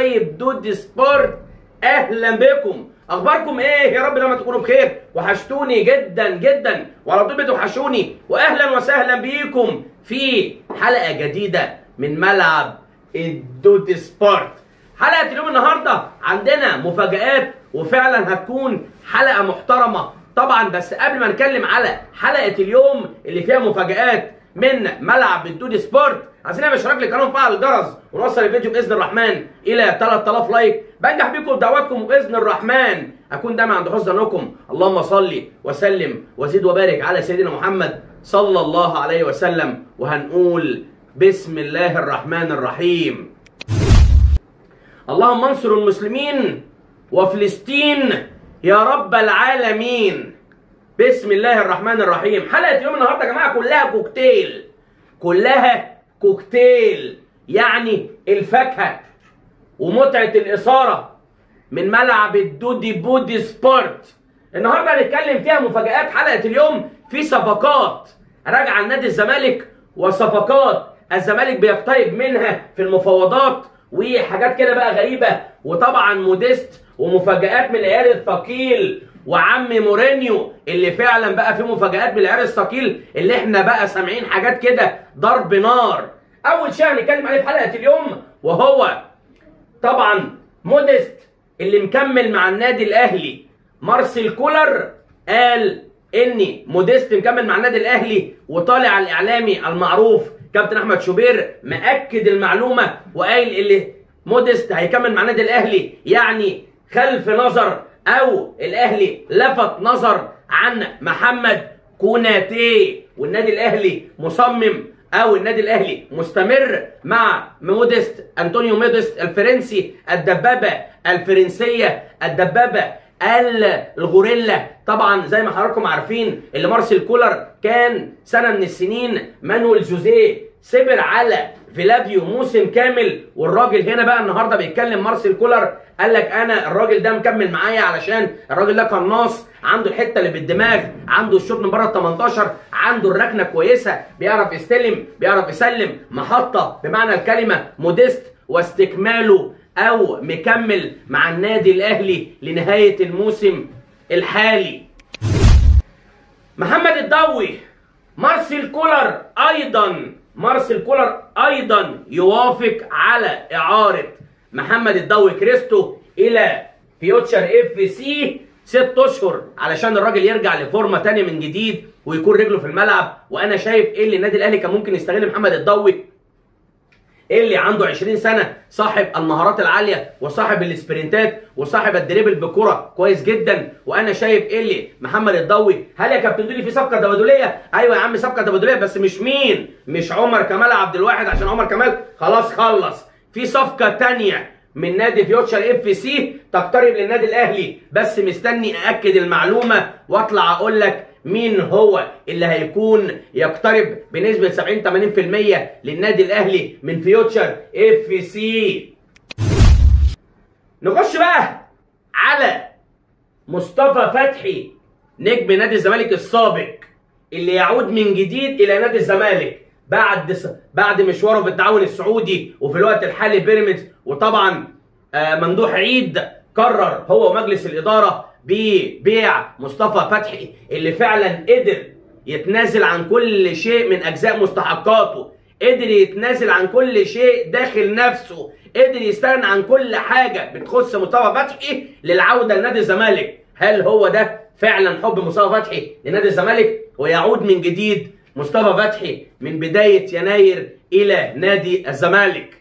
حبايب دود سبورت اهلا بكم اخباركم ايه يا رب لما تكونوا بخير وحشتوني جدا جدا وعلى طول بتوحشوني واهلا وسهلا بيكم في حلقه جديده من ملعب الدود سبورت حلقه اليوم النهارده عندنا مفاجآت وفعلا هتكون حلقه محترمه طبعا بس قبل ما نتكلم على حلقه اليوم اللي فيها مفاجآت من ملعب الدود سبورت عايزين نعمل اشتراك للقناه وفعل الجرس ونوصل الفيديو باذن الرحمن الى 3000 لايك بنجح بيكم بدعواتكم وباذن الرحمن اكون دايما عند حسن ظنكم اللهم صل وسلم وزد وبارك على سيدنا محمد صلى الله عليه وسلم وهنقول بسم الله الرحمن الرحيم اللهم انصر المسلمين وفلسطين يا رب العالمين بسم الله الرحمن الرحيم حلقه اليوم النهارده يا جماعه كلها كوكتيل كلها كوكتيل يعني الفاكهه ومتعه الاثاره من ملعب الدودي بودي سبورت النهارده هنتكلم فيها مفاجآت حلقه اليوم في صفقات راجعه لنادي الزمالك وصفقات الزمالك بيقترب منها في المفاوضات وحاجات كده بقى غريبه وطبعا موديست ومفاجآت من العيار الثقيل وعم مورينيو اللي فعلا بقى في مفاجآت من العيار الثقيل اللي احنا بقى سامعين حاجات كده ضرب نار اول شيء هنتكلم عليه في حلقه اليوم وهو طبعا موديست اللي مكمل مع النادي الاهلي مارسيل كولر قال اني موديست مكمل مع النادي الاهلي وطالع الاعلامي المعروف كابتن احمد شوبير مأكد المعلومه وقايل اللي موديست هيكمل مع النادي الاهلي يعني خلف نظر او الاهلي لفت نظر عن محمد كوناتي والنادي الاهلي مصمم او النادي الاهلي مستمر مع موديست انطونيو موديست الفرنسي الدبابه الفرنسيه الدبابه الغوريلا طبعا زي ما حضراتكم عارفين اللي مارسيل كولر كان سنه من السنين مانويل جوزيه سبر على فيلافيو موسم كامل والراجل هنا بقى النهارده بيتكلم مارسيل كولر قال لك انا الراجل ده مكمل معايا علشان الراجل ده قناص عنده الحته اللي بالدماغ عنده الشوط من بره ال 18 عنده الركنه كويسه بيعرف يستلم بيعرف يسلم محطه بمعنى الكلمه موديست واستكماله او مكمل مع النادي الاهلي لنهايه الموسم الحالي محمد الضوي مارسيل كولر ايضا مارسيل كولر ايضا يوافق على اعاره محمد الضوي كريستو الى فيوتشر اف سي ست اشهر علشان الراجل يرجع لفورمه تانية من جديد ويكون رجله في الملعب وانا شايف ايه اللي النادي الاهلي كان ممكن يستغل محمد الضوي اللي عنده 20 سنه صاحب المهارات العاليه وصاحب السبرنتات وصاحب الدريبل بكره كويس جدا وانا شايف ايه اللي محمد الضوي هل يا كابتن دولي في صفقه تبادليه ايوه يا عم صفقه تبادليه بس مش مين مش عمر كمال عبد الواحد عشان عمر كمال خلاص خلص في صفقه تانية من نادي فيوتشر اف سي تقترب للنادي الاهلي بس مستني ااكد المعلومه واطلع اقول لك مين هو اللي هيكون يقترب بنسبه 70 80% للنادي الاهلي من فيوتشر اف سي نخش بقى على مصطفى فتحي نجم نادي الزمالك السابق اللي يعود من جديد الى نادي الزمالك بعد بعد مشواره في التعاون السعودي وفي الوقت الحالي بيراميدز وطبعا ممدوح عيد قرر هو ومجلس الاداره ببيع مصطفى فتحي اللي فعلا قدر يتنازل عن كل شيء من اجزاء مستحقاته قدر يتنازل عن كل شيء داخل نفسه قدر يستغنى عن كل حاجه بتخص مصطفى فتحي للعوده لنادي الزمالك هل هو ده فعلا حب مصطفى فتحي لنادي الزمالك ويعود من جديد مصطفى فتحي من بدايه يناير الى نادي الزمالك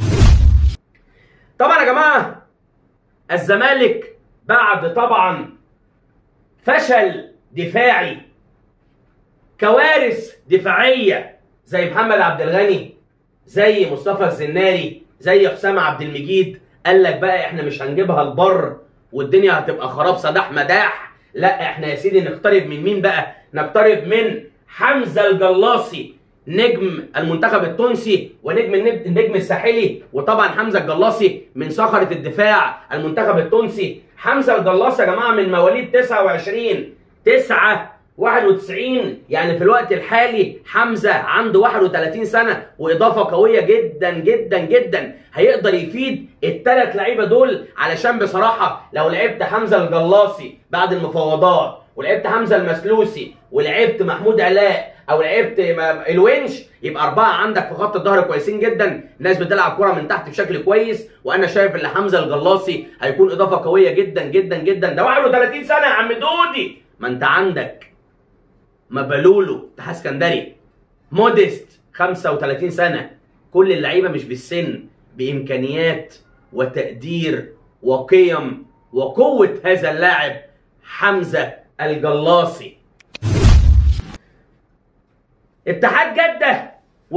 طبعا يا جماعه الزمالك بعد طبعا فشل دفاعي كوارث دفاعيه زي محمد عبد الغني زي مصطفى الزناري زي حسام عبد المجيد قال لك بقى احنا مش هنجيبها البر والدنيا هتبقى خراب صداح مداح لا احنا يا سيدي نقترب من مين بقى نقترب من حمزه الجلاصي نجم المنتخب التونسي ونجم النجم الساحلي وطبعا حمزه الجلاصي من صخره الدفاع المنتخب التونسي حمزه الجلاصي يا جماعه من مواليد 29 9 91 يعني في الوقت الحالي حمزه عنده 31 سنه واضافه قويه جدا جدا جدا هيقدر يفيد الثلاث لعيبه دول علشان بصراحه لو لعبت حمزه الجلاصي بعد المفاوضات ولعبت حمزه المسلوسي ولعبت محمود علاء او لعبت الونش يبقى اربعه عندك في خط الظهر كويسين جدا ناس بتلعب كره من تحت بشكل كويس وانا شايف ان حمزه الجلاصي هيكون اضافه قويه جدا جدا جدا ده 31 سنه يا عم دودي ما انت عندك مبلولو اتحاد اسكندري موديست 35 سنه كل اللعيبه مش بالسن بامكانيات وتقدير وقيم وقوه هذا اللاعب حمزه الجلاصي اتحاد جده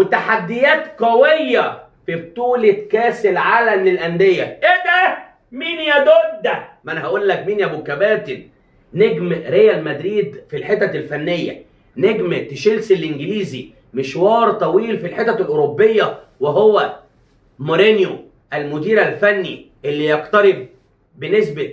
وتحديات قويه في بطوله كاس العالم للانديه ايه ده مين يا دودة ما انا هقول لك مين يا ابو الكباتن نجم ريال مدريد في الحتت الفنيه نجم تشيلسي الانجليزي مشوار طويل في الحتت الاوروبيه وهو مورينيو المدير الفني اللي يقترب بنسبه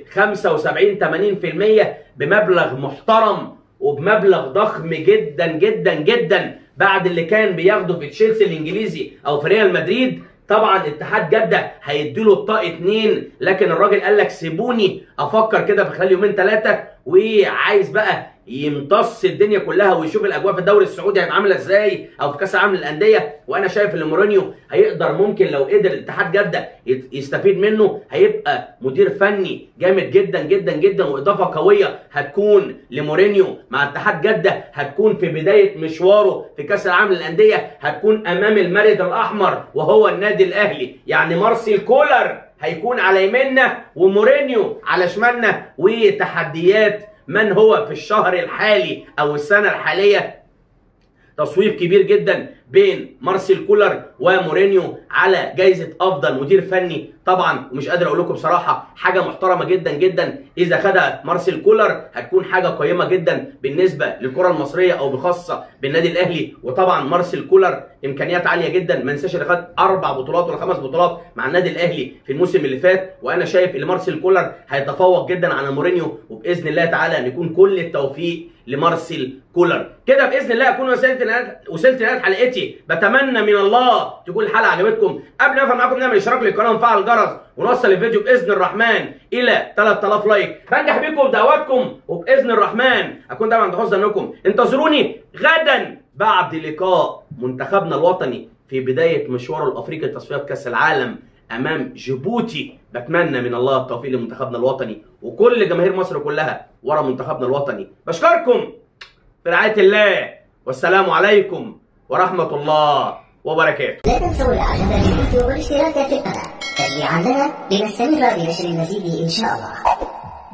75 80% بمبلغ محترم وبمبلغ ضخم جدا جدا جدا بعد اللي كان بياخده في تشيلسي الانجليزي او في ريال مدريد طبعا اتحاد جده هيديله الطاق اتنين لكن الراجل قال لك سيبوني افكر كده في خلال يومين ثلاثه وعايز بقى يمتص الدنيا كلها ويشوف الاجواء في الدوري السعودي هتبقى عامله ازاي او في كاس العالم للانديه وانا شايف ان مورينيو هيقدر ممكن لو قدر اتحاد جده يستفيد منه هيبقى مدير فني جامد جدا جدا جدا واضافه قويه هتكون لمورينيو مع اتحاد جده هتكون في بدايه مشواره في كاس العالم للانديه هتكون امام المارد الاحمر وهو النادي الاهلي يعني مارسيل كولر هيكون على يميننا ومورينيو على شمالنا وتحديات من هو في الشهر الحالي او السنه الحاليه تصويب كبير جدا بين مارسيل كولر ومورينيو على جائزه افضل مدير فني طبعا ومش قادر اقول لكم بصراحه حاجه محترمه جدا جدا اذا خدها مارسيل كولر هتكون حاجه قيمه جدا بالنسبه للكره المصريه او بخاصه بالنادي الاهلي وطبعا مارسيل كولر امكانيات عاليه جدا ما ننساش انه خد اربع بطولات ولا خمس بطولات مع النادي الاهلي في الموسم اللي فات وانا شايف ان مارسيل كولر هيتفوق جدا على مورينيو وباذن الله تعالى ان يكون كل التوفيق لمارسيل كولر كده باذن الله اكون وصلت وصلت لنهايه حلقتي بتمنى من الله تكون الحلقه عجبتكم قبل ما اقفل معاكم نعمل اشتراك للقناه ونفعل الجرس ونوصل الفيديو باذن الرحمن الى 3000 لايك بنجح بيكم بدعواتكم وباذن الرحمن اكون دايما عند حسن ظنكم انتظروني غدا بعد لقاء منتخبنا الوطني في بدايه مشواره الافريقي لتصفيات كاس العالم امام جيبوتي بتمنى من الله التوفيق لمنتخبنا الوطني وكل جماهير مصر كلها ورا منتخبنا الوطني بشكركم في رعايه الله والسلام عليكم ورحمه الله وبركاته لا تنسوا الاعجاب بالفيديو والاشتراك في القناة تشجيعا لنا لنستمر بنشر المزيد ان شاء الله